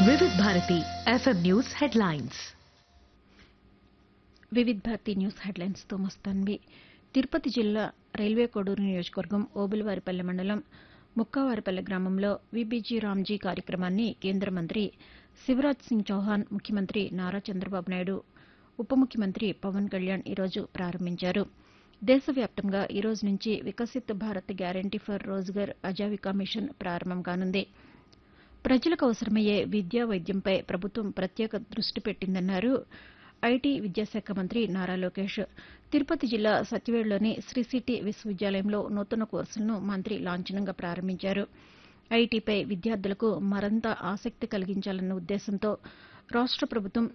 Vividh Bharati FM news headlines Vividh Bharati news హెడ్లైన్స్తో మస్తాన్వి తిరుపతి జిల్లా రైల్వే కోడూరు నియోజకవర్గం ఓబులవారిపల్లె మండలం ముక్కావారిపల్లె గ్రామంలో విబీజీ రామ్జీ కార్యక్రమాన్ని కేంద్ర మంత్రి శివరాజ్ సింగ్ చౌహాన్ ముఖ్యమంత్రి నారా చంద్రబాబు నాయుడు ఉప ముఖ్యమంత్రి పవన్ కళ్యాణ్ ఈరోజు ప్రారంభించారు దేశవ్యాప్తంగా ఈ రోజు నుంచి Viksit Bharat guarantee for Rozgar Ajeevika mission ప్రారంభం కానుంది ప్రజలకు అవసరమయ్యే విద్యా వైద్యంపై ప్రభుత్వం ప్రత్యేక దృష్టి పెట్టిందన్నారు ఐటీ విద్యాశాఖ మంత్రి నారా లోకేష్ తిరుపతి జిల్లా సత్యవేడులోని శ్రీ సిటీ విశ్వవిద్యాలయంలో నూతన కోర్సులను మంత్రి లాంఛనంగా ప్రారంభించారు ఐటీపై విద్యార్థులకు మరింత ఆసక్తి కలిగించాలన్న ఉద్దేశంతో రాష్ట ప్రభుత్వం